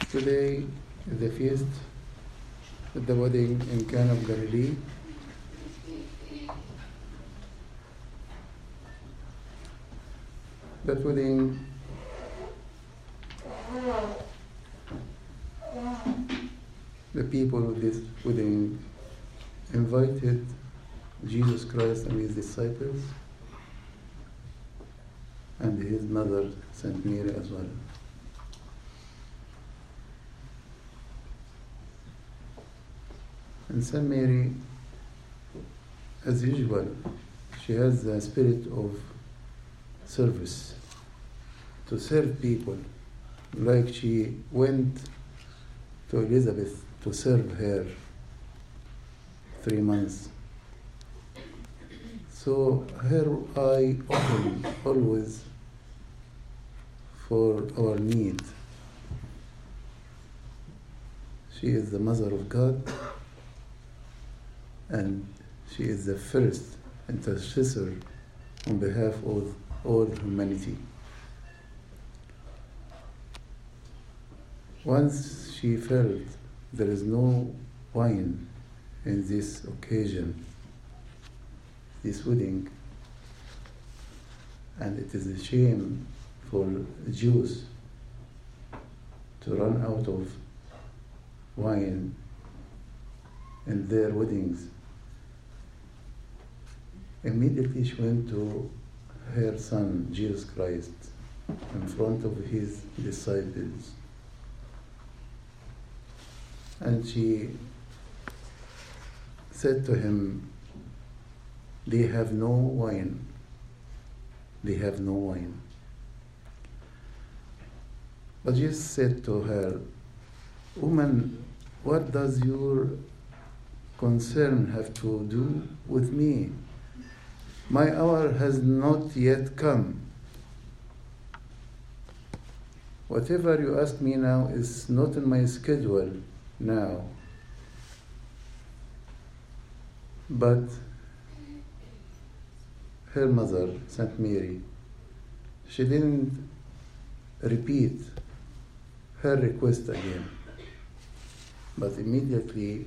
Today is the feast at the wedding in Cana of Galilee. That wedding the people of this wedding invited Jesus Christ and his disciples and his mother Saint Mary as well. And Saint Mary, as usual, she has the spirit of service to serve people, like she went to Elizabeth to serve her three months. So her eye open always for our need. She is the mother of God and she is the first intercessor on behalf of all humanity. Once she felt there is no wine in this occasion, this wedding, and it is a shame for Jews to run out of wine in their weddings. Immediately she went to her son, Jesus Christ, in front of his disciples. And she said to him, They have no wine. They have no wine. But Jesus said to her, Woman, what does your concern have to do with me? My hour has not yet come. Whatever you ask me now is not in my schedule now. But her mother, Saint Mary, she didn't repeat her request again. But immediately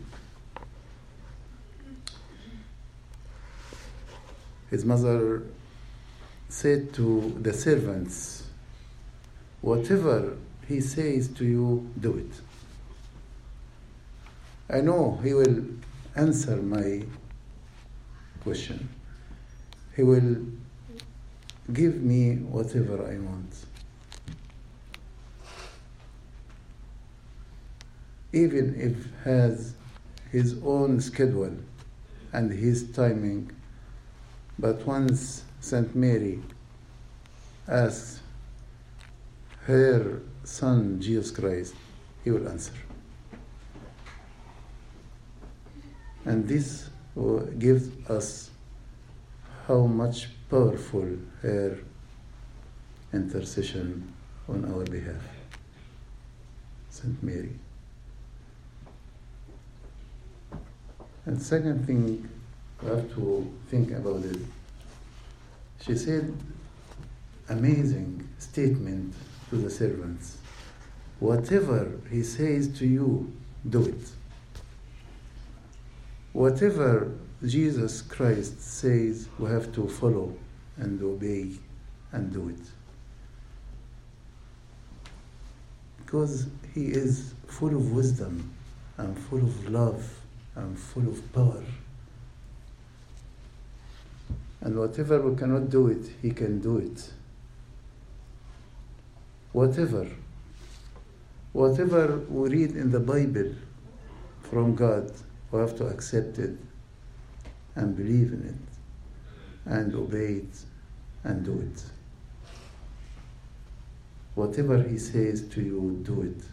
his mother said to the servants, Whatever he says to you, do it. I know he will answer my question. He will give me whatever I want. Even if has his own schedule and his timing, but once Saint Mary asks her son Jesus Christ, he will answer. And this gives us how much powerful her intercession on our behalf. Saint Mary. And second thing we have to think about it. She said amazing statement to the servants. Whatever he says to you, do it. Whatever Jesus Christ says, we have to follow and obey and do it. Because he is full of wisdom and full of love and full of power. And whatever we cannot do it, he can do it. Whatever. Whatever we read in the Bible from God, we have to accept it and believe in it and obey it and do it. Whatever He says to you, do it.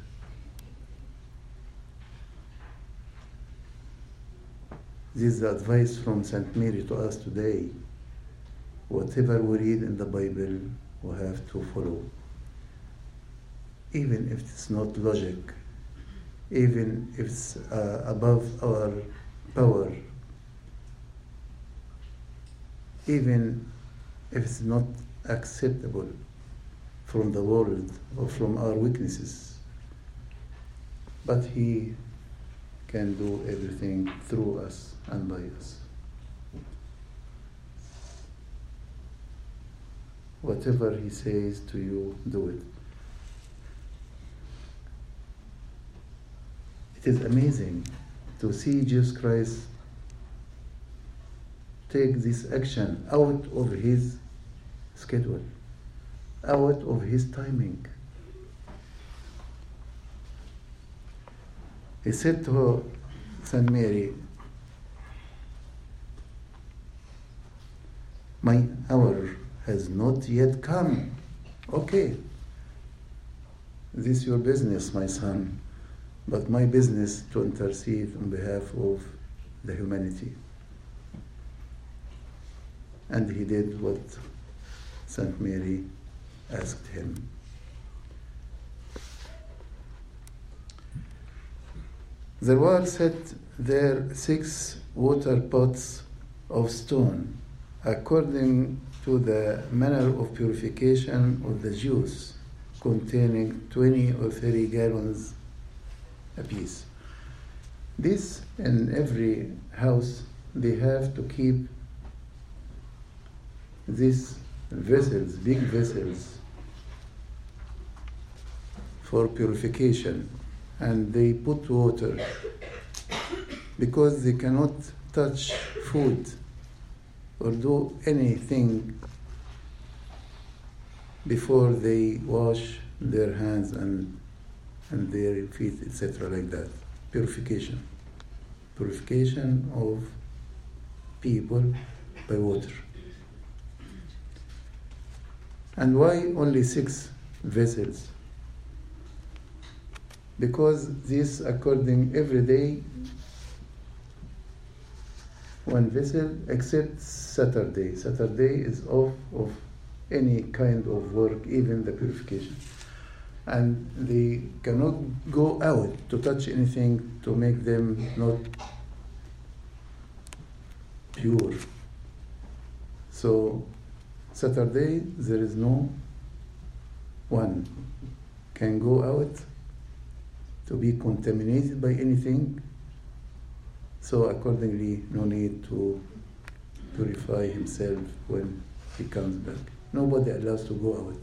This is the advice from St. Mary to us today. Whatever we read in the Bible, we have to follow. Even if it's not logic, even if it's uh, above our power, even if it's not acceptable from the world or from our weaknesses. but He can do everything through us and by us. Whatever He says to you, do it. It is amazing to see Jesus Christ take this action out of his schedule, out of his timing. He said to her, Saint Mary, My hour has not yet come. Okay, this is your business, my son, but my business to intercede on behalf of the humanity. And he did what Saint Mary asked him. There were set there six water pots of stone, according to the manner of purification of the Jews, containing 20 or 30 gallons apiece. This in every house they have to keep these vessels, big vessels, for purification, and they put water because they cannot touch food or do anything before they wash their hands and and their feet, etc., like that. Purification. Purification of people by water. And why only six vessels? Because this, according every day, one vessel, except Saturday. Saturday is off of any kind of work, even the purification. And they cannot go out to touch anything to make them not pure. So Saturday there is no one can go out to be contaminated by anything. So accordingly, no need to purify himself when he comes back. Nobody allows to go out.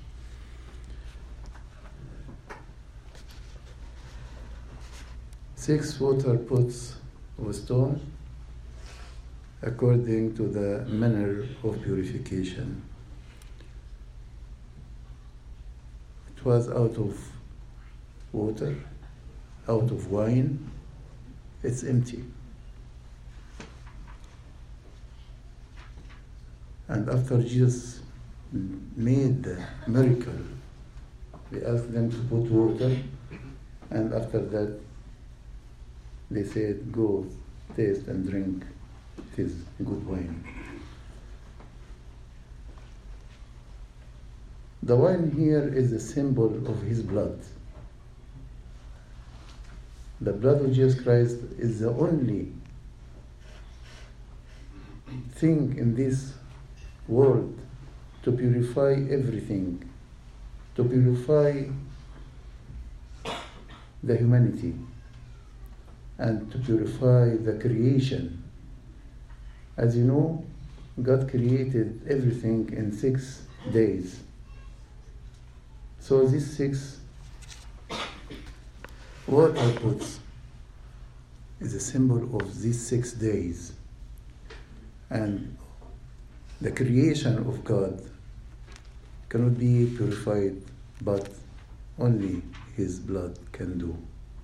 Six water pots of stone according to the manner of purification. It was out of water, out of wine, it's empty. And after Jesus made the miracle, they asked them to put water, and after that, they said, Go taste and drink. It is good wine. The wine here is a symbol of his blood. The blood of Jesus Christ is the only thing in this world to purify everything, to purify the humanity, and to purify the creation. As you know, God created everything in six days. So these six water outputs is a symbol of these six days. And the creation of God cannot be purified, but only His blood can do.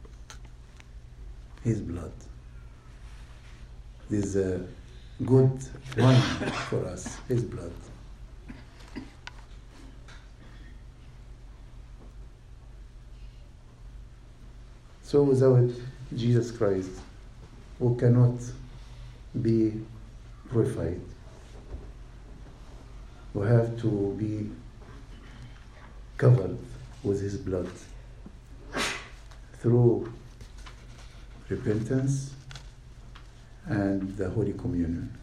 His blood. This is a good wine for us, His blood. So without Jesus Christ, who cannot be purified, who have to be covered with his blood through repentance and the Holy Communion.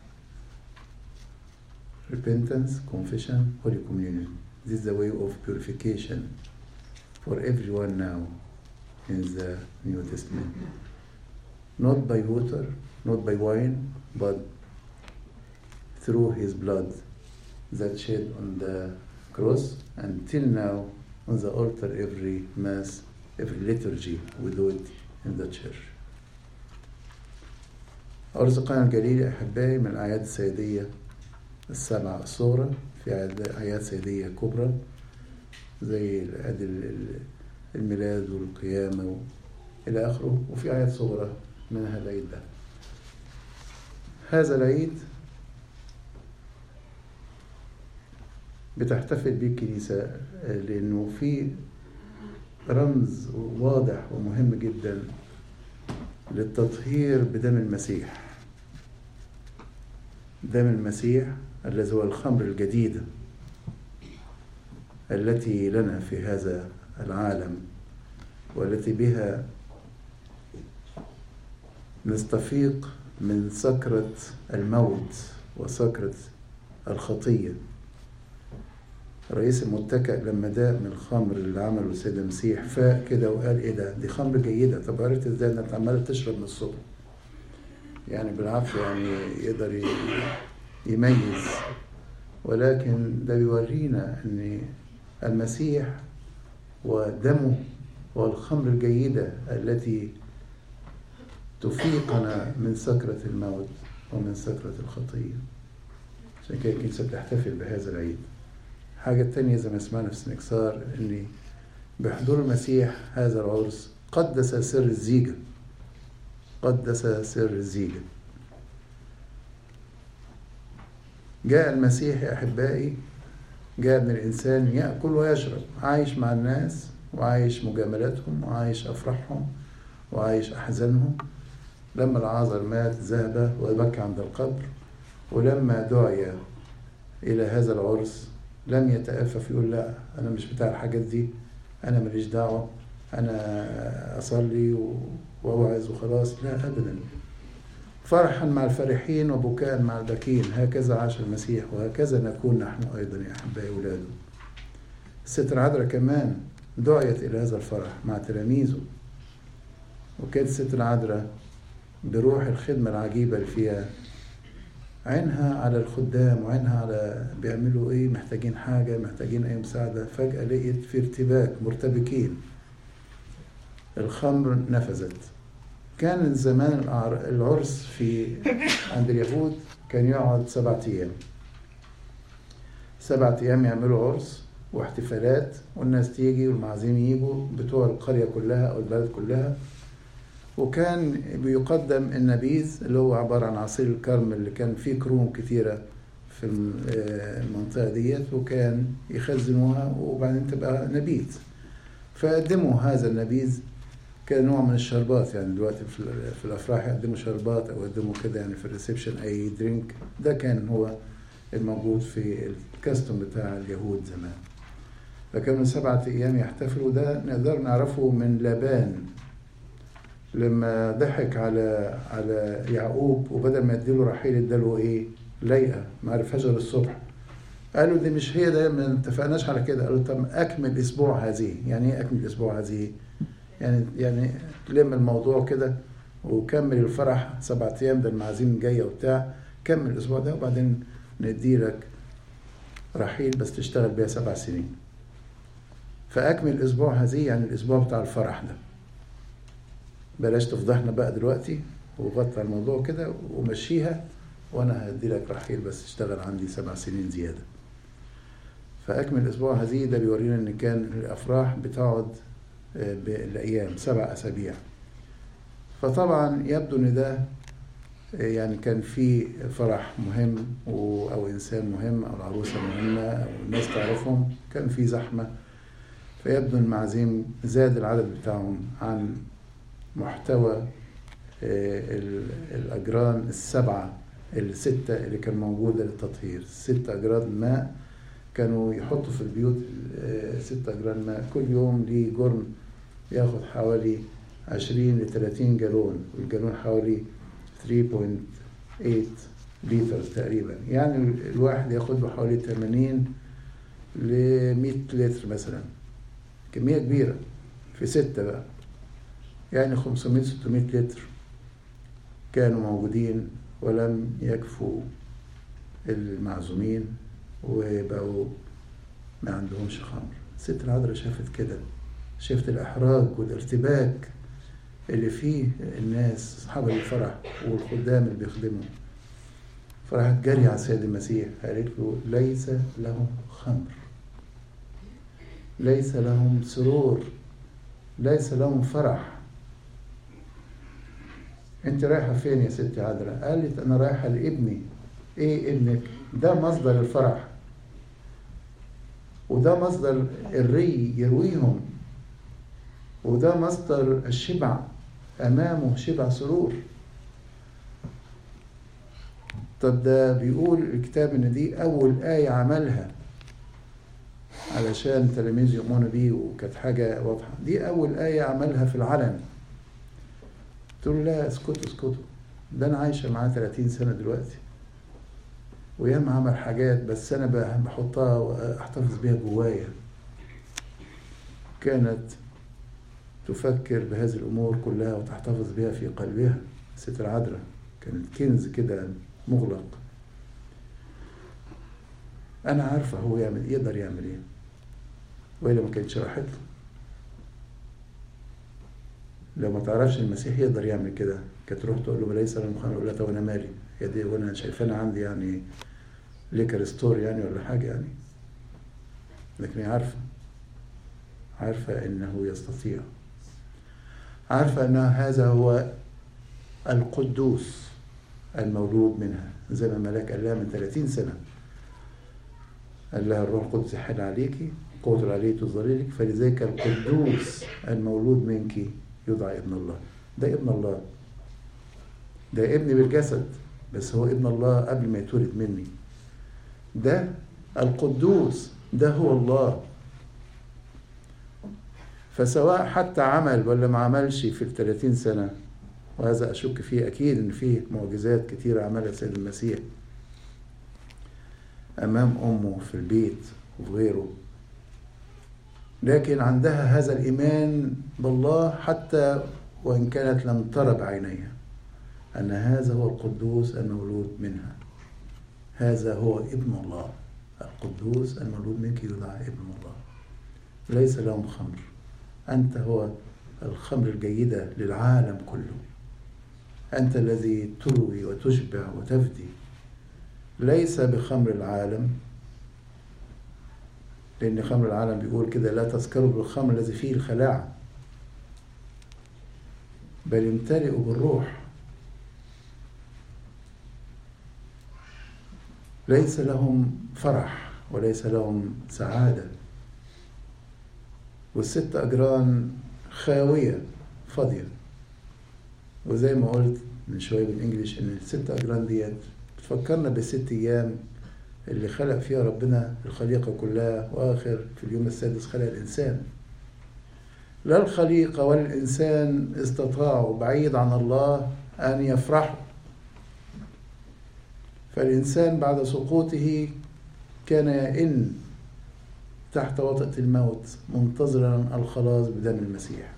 Repentance, confession, Holy Communion. This is the way of purification for everyone now in the New Testament. Not by water, not by wine, but through his blood that shed on the cross. Until now, on the altar, every Mass, every liturgy, we do it in the church. عرس القنا الجليل أحبائي من الأعياد السيدية السبعة الصغرى في أعياد سيدية كبرى زي عيد الميلاد والقيامة إلى آخره وفي أعياد صغرى منها العيد ده هذا العيد بتحتفل به الكنيسة لأنه في رمز واضح ومهم جدا للتطهير بدم المسيح دم المسيح الذي هو الخمر الجديدة التي لنا في هذا العالم والتي بها نستفيق من سكرة الموت وسكرة الخطية رئيس المتكئ لما داق من الخمر اللي عمله السيد المسيح فاق كده وقال ايه ده دي خمر جيده طب عرفت ازاي انك عماله تشرب من الصبح يعني بالعافيه يعني يقدر يميز ولكن ده بيورينا ان المسيح ودمه هو الخمر الجيده التي تفيقنا من سكره الموت ومن سكره الخطيه عشان كده الكنيسه بتحتفل بهذا العيد حاجة تانية زي ما سمعنا في سنكسار إن بحضور المسيح هذا العرس قدس سر الزيجة قدس سر الزيجة جاء المسيح يا أحبائي جاء ابن الإنسان يأكل ويشرب عايش مع الناس وعايش مجاملاتهم وعايش أفراحهم وعايش أحزانهم لما العازر مات ذهب وبكى عند القبر ولما دعي إلى هذا العرس لم يتأفف يقول لا أنا مش بتاع الحاجات دي أنا ماليش دعوة أنا أصلي وأوعظ وخلاص لا أبدا فرحا مع الفرحين وبكاء مع الباكين هكذا عاش المسيح وهكذا نكون نحن أيضا يا أحبائي أولاده الست العذراء كمان دعيت إلى هذا الفرح مع تلاميذه وكانت الست العذراء بروح الخدمة العجيبة اللي فيها عينها على الخدام وعينها على بيعملوا ايه محتاجين حاجة محتاجين اي مساعدة فجأة لقيت في ارتباك مرتبكين الخمر نفذت كان زمان العرس في عند اليهود كان يقعد سبعة أيام سبعة أيام يعملوا عرس واحتفالات والناس تيجي والمعازيم يجوا بتوع القرية كلها أو البلد كلها وكان بيقدم النبيذ اللي هو عبارة عن عصير الكرم اللي كان فيه كروم كتيرة في المنطقة ديت وكان يخزنوها وبعدين تبقى نبيذ فقدموا هذا النبيذ كنوع من الشربات يعني دلوقتي في الافراح يقدموا شربات او يقدموا كده يعني في الريسبشن اي درينك ده كان هو الموجود في الكاستوم بتاع اليهود زمان فكانوا سبعة أيام يحتفلوا ده نقدر نعرفه من لابان لما ضحك على على يعقوب وبدل ما يديله رحيل اداله ايه؟ ليئه ما عرفهاش غير الصبح قالوا دي مش هي ده ما اتفقناش على كده قالوا طب اكمل اسبوع هذه يعني ايه اكمل اسبوع هذه يعني يعني لم الموضوع كده وكمل الفرح سبعة ايام ده المعازيم جايه وبتاع كمل الاسبوع ده وبعدين ندي لك رحيل بس تشتغل بيها سبع سنين فاكمل الاسبوع هذه يعني الاسبوع بتاع الفرح ده بلاش تفضحنا بقى دلوقتي وغطى الموضوع كده ومشيها وانا هدي لك رحيل بس اشتغل عندي سبع سنين زياده فاكمل الاسبوع هذه ده بيورينا ان كان الافراح بتقعد بالايام سبع اسابيع فطبعا يبدو ان ده يعني كان في فرح مهم او انسان مهم او العروسه مهمه او الناس تعرفهم كان في زحمه فيبدو المعازيم زاد العدد بتاعهم عن محتوى الأجران السبعة الستة اللي كان موجودة للتطهير ست أجران ماء كانوا يحطوا في البيوت ست أجران ماء كل يوم ليه جرن ياخد حوالي عشرين لتلاتين جالون والجالون حوالي 3.8 لتر تقريبا يعني الواحد ياخد له حوالي 80 ل 100 لتر مثلا كمية كبيرة في ستة بقى يعني 500 600 لتر كانوا موجودين ولم يكفوا المعزومين وبقوا ما عندهمش خمر الست العذراء شافت كده شافت الإحراج والارتباك اللي فيه الناس أصحاب الفرح والخدام اللي بيخدموا فراحت جري على السيد المسيح قالت له ليس لهم خمر ليس لهم سرور ليس لهم فرح انت رايحة فين يا ستي عذراء قالت انا رايحة لابني ايه ابنك ده مصدر الفرح وده مصدر الري يرويهم وده مصدر الشبع امامه شبع سرور طب ده بيقول الكتاب ان دي اول آية عملها علشان تلاميذ يؤمنوا بيه وكانت حاجة واضحة دي أول آية عملها في العلن تقول لا اسكتوا اسكتوا ده أنا عايشة معاه 30 سنة دلوقتي وياما عمل حاجات بس أنا بحطها وأحتفظ بيها جوايا كانت تفكر بهذه الأمور كلها وتحتفظ بها في قلبها ست العذراء كانت كنز كده مغلق أنا عارفة هو يعمل يقدر يعمل إيه وإلا ما كانتش راحت له لو ما تعرفش المسيح يقدر يعمل كده كانت تروح تقول له ما ليس لهم خمر يقول لها طب انا مالي يا دي وانا شايفانا عندي يعني ليكر ستور يعني ولا حاجه يعني لكن هي عارفه عارفه انه يستطيع عارفه ان هذا هو القدوس المولود منها زي ما الملاك قال لها من 30 سنه قال لها الروح القدس يحل عليكي قوة العلي تظهر لك فلذلك القدوس المولود منك يدعى ابن الله ده ابن الله ده ابن بالجسد بس هو ابن الله قبل ما يتولد مني ده القدوس ده هو الله فسواء حتى عمل ولا ما عملش في الثلاثين سنة وهذا أشك فيه أكيد إن فيه معجزات كتيرة عملها سيد المسيح أمام أمه في البيت وغيره لكن عندها هذا الإيمان بالله حتى وإن كانت لم تر بعينيها أن هذا هو القدوس المولود منها هذا هو ابن الله القدوس المولود منك يدعى ابن الله ليس لهم خمر أنت هو الخمر الجيدة للعالم كله أنت الذي تروي وتشبع وتفدي ليس بخمر العالم لأن خمر العالم بيقول كده لا تسكروا بالخمر الذي فيه الخلاعة بل امتلئوا بالروح ليس لهم فرح وليس لهم سعادة والست أجران خاوية فاضية وزي ما قلت من شوية بالإنجليش إن الست أجران ديت بتفكرنا بست أيام اللي خلق فيها ربنا الخليقة كلها وآخر في اليوم السادس خلق الإنسان لا الخليقة ولا الإنسان استطاعوا بعيد عن الله أن يفرحوا فالإنسان بعد سقوطه كان يئن تحت وطأة الموت منتظرا الخلاص بدم المسيح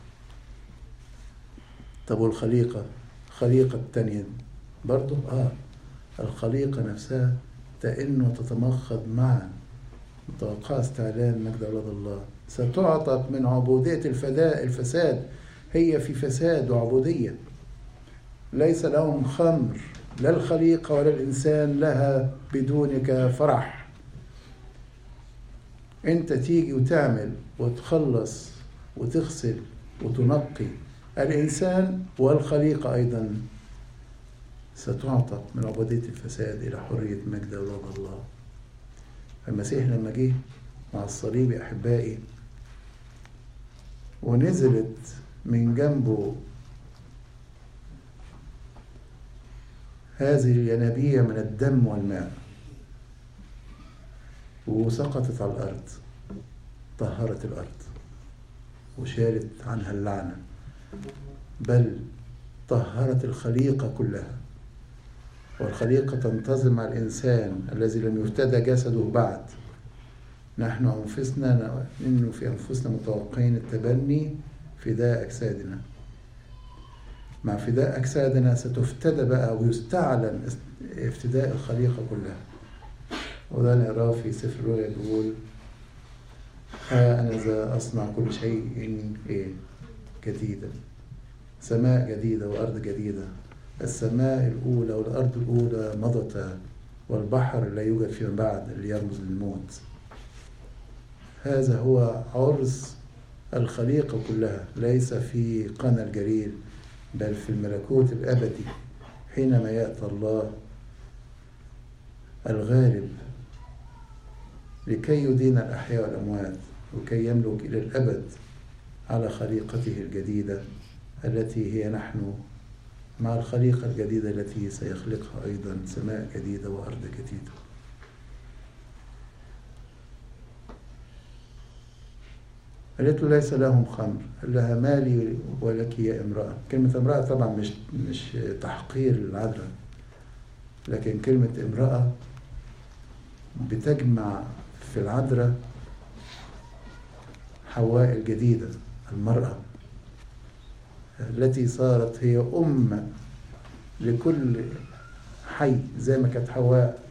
طب والخليقة الخليقة التانية برضو آه الخليقة نفسها تئن وتتمخض معا متوقع استعلان مجد أولاد الله ستعتق من عبودية الفداء الفساد هي في فساد وعبودية ليس لهم خمر لا الخليقة ولا الإنسان لها بدونك فرح أنت تيجي وتعمل وتخلص وتغسل وتنقي الإنسان والخليقة أيضا ستعتق من عبودية الفساد إلى حرية مجد أولاد الله المسيح لما جه مع الصليب يا أحبائي ونزلت من جنبه هذه الينابيع من الدم والماء وسقطت على الأرض طهرت الأرض وشالت عنها اللعنة بل طهرت الخليقة كلها والخليقة تنتظم مع الإنسان الذي لم يرتدى جسده بعد نحن أنفسنا إنه في أنفسنا متوقعين التبني فداء أجسادنا مع فداء أجسادنا ستفتدى بقى ويستعلن افتداء الخليقة كلها وده نقراه في سفر الرؤيا بيقول ها أنا ذا أصنع كل شيء إيه جديدا سماء جديدة وأرض جديدة السماء الأولى والأرض الأولى مضتا والبحر لا يوجد فيما بعد اللي يرمز للموت هذا هو عرس الخليقة كلها ليس في قنا الجليل بل في الملكوت الأبدي حينما يأتي الله الغالب لكي يدين الأحياء والأموات وكي يملك إلى الأبد على خليقته الجديدة التي هي نحن مع الخليقة الجديدة التي سيخلقها أيضا سماء جديدة وأرض جديدة قالت له ليس لهم خمر قال لها مالي ولك يا امرأة كلمة امرأة طبعا مش مش تحقير العذراء لكن كلمة امرأة بتجمع في العذراء حواء الجديدة المرأة التي صارت هي أم لكل حي زي ما كانت حواء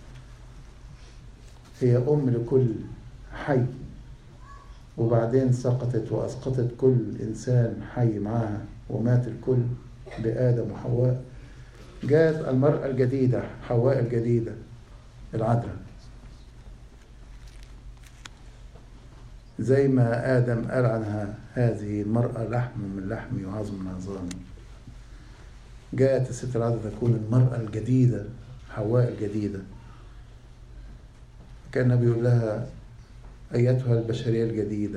هي أم لكل حي وبعدين سقطت وأسقطت كل إنسان حي معها ومات الكل بآدم وحواء جاءت المرأة الجديدة حواء الجديدة العذراء زي ما آدم قال عنها هذه المرأة لحم من لحمي وعظم من عظامي جاءت الست العذراء تكون المرأة الجديدة حواء الجديدة كان بيقول لها أيتها البشرية الجديدة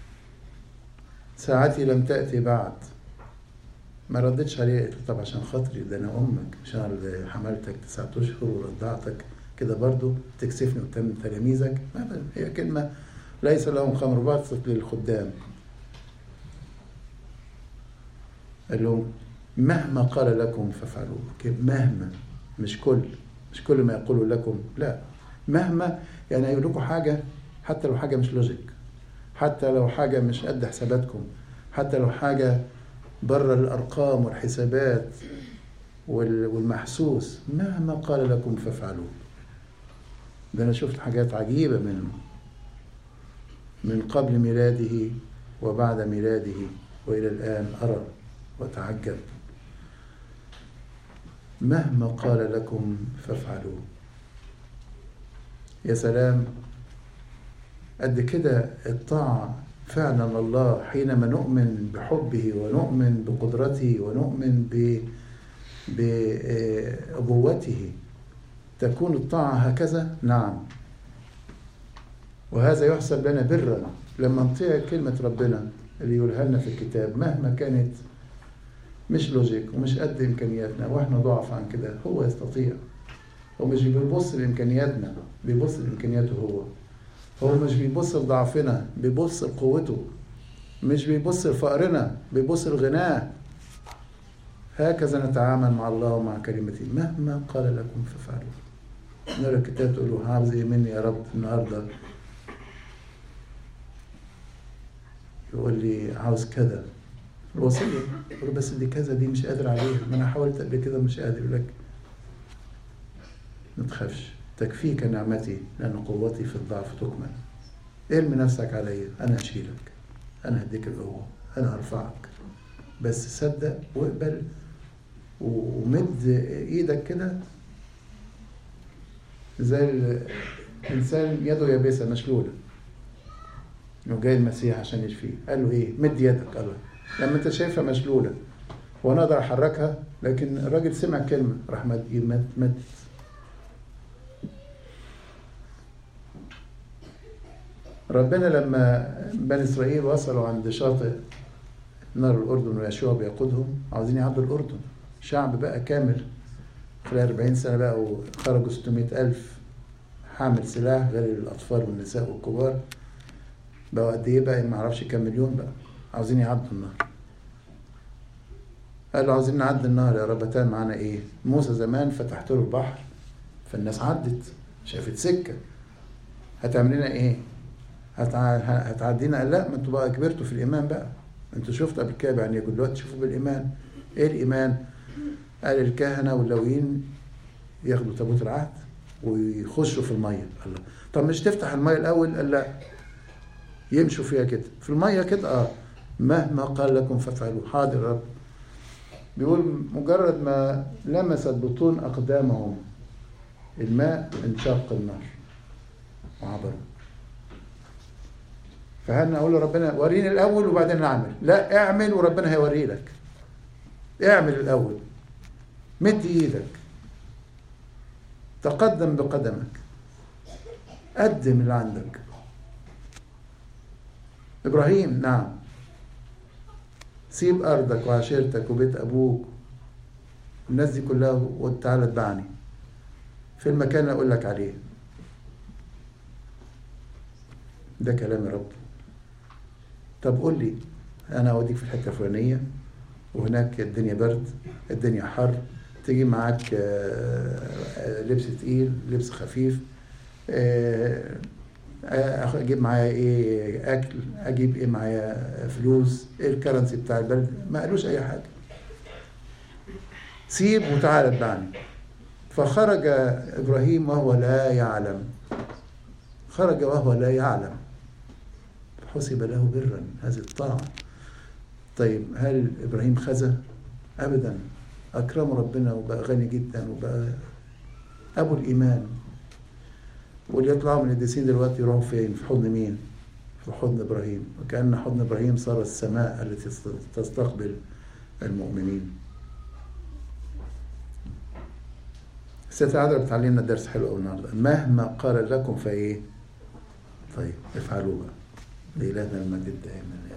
ساعتي لم تأتي بعد ما ردتش عليه قلت طب عشان خاطري ده أنا أمك مش أنا اللي حملتك تسعة أشهر ورضعتك كده برضو تكسفني قدام تلاميذك هي كلمة ليس لهم خمر باسط للخدام قال لهم مهما قال لكم فافعلوه مهما مش كل مش كل ما يقول لكم لا مهما يعني يقول لكم حاجة حتى لو حاجة مش لوجيك حتى لو حاجة مش قد حساباتكم حتى لو حاجة بره الأرقام والحسابات والمحسوس مهما قال لكم فافعلوه ده أنا شفت حاجات عجيبة منه من قبل ميلاده وبعد ميلاده وإلى الآن أرى وأتعجب مهما قال لكم فافعلوه يا سلام قد كده الطاعة فعلا الله حينما نؤمن بحبه ونؤمن بقدرته ونؤمن بأبوته تكون الطاعة هكذا نعم وهذا يحسب لنا برا لما نطيع كلمة ربنا اللي يقولها لنا في الكتاب مهما كانت مش لوجيك ومش قد إمكانياتنا وإحنا ضعف عن كده هو يستطيع هو مش بيبص لإمكانياتنا بيبص لإمكانياته هو هو مش بيبص لضعفنا بيبص لقوته مش بيبص لفقرنا بيبص لغناه هكذا نتعامل مع الله ومع كلمته مهما قال لكم ففعلوا نرى الكتاب تقول له عاوز ايه مني يا رب النهارده يقول لي عاوز كذا الوصية يقول بس دي كذا دي مش قادر عليها ما انا حاولت قبل كده مش قادر يقول لك ما تخافش تكفيك نعمتي لأن قوتي في الضعف تكمل ارمي نفسك عليا أنا أشيلك أنا هديك القوة أنا هرفعك بس صدق واقبل ومد ايدك كده زي الانسان يده يابسه مشلوله وجاي المسيح عشان يشفيه قال له ايه مد يدك قال له لما انت شايفها مشلوله وانا اقدر احركها لكن الراجل سمع كلمه راح مد مد ربنا لما بني اسرائيل وصلوا عند شاطئ نهر الاردن ويشوع بيقودهم عاوزين يعدوا الاردن شعب بقى كامل خلال 40 سنه بقى وخرجوا 600 الف حامل سلاح غير الاطفال والنساء والكبار بقوا قد ايه بقى ما اعرفش كام مليون بقى عاوزين يعدوا النهر قالوا عاوزين نعدي النهر يا رب تعمل معانا ايه موسى زمان فتحت له البحر فالناس عدت شافت سكه هتعمل لنا ايه هتعدينا قال لا ما انتوا بقى كبرتوا في الايمان بقى انتوا شفتوا قبل كده يعني دلوقتي تشوفوا بالايمان ايه الايمان قال الكهنه واللويين ياخدوا تابوت العهد ويخشوا في الميه الله طب مش تفتح الميه الاول قال لا يمشوا فيها كده في الميه كده اه مهما قال لكم فافعلوا حاضر يا رب بيقول مجرد ما لمست بطون اقدامهم الماء انشق النار وعبروا فهل نقول لربنا وريني الاول وبعدين نعمل لا اعمل وربنا هيوري لك اعمل الاول مد ايدك تقدم بقدمك قدم اللي عندك ابراهيم نعم سيب ارضك وعشيرتك وبيت ابوك الناس دي كلها وتعالى اتبعني في المكان اللي اقول لك عليه ده كلام رب طب قول لي انا اوديك في الحته الفلانيه وهناك الدنيا برد الدنيا حر تجيب معاك لبس تقيل لبس خفيف اجيب معايا ايه اكل اجيب ايه معايا فلوس ايه الكرنسي بتاع البلد ما قالوش اي حاجه سيب وتعالى اتبعني فخرج ابراهيم وهو لا يعلم خرج وهو لا يعلم حسب له برا هذه الطاعه طيب هل ابراهيم خزى ابدا اكرمه ربنا وبقى غني جدا وبقى ابو الايمان واللي يطلعوا من القديسين دلوقتي يروحوا فين في حضن مين في حضن ابراهيم وكان حضن ابراهيم صار السماء التي تستقبل المؤمنين الست عذرا بتعلمنا درس حلو قوي النهارده مهما قال لكم فايه طيب افعلوا بقى لإلهنا المجد دائما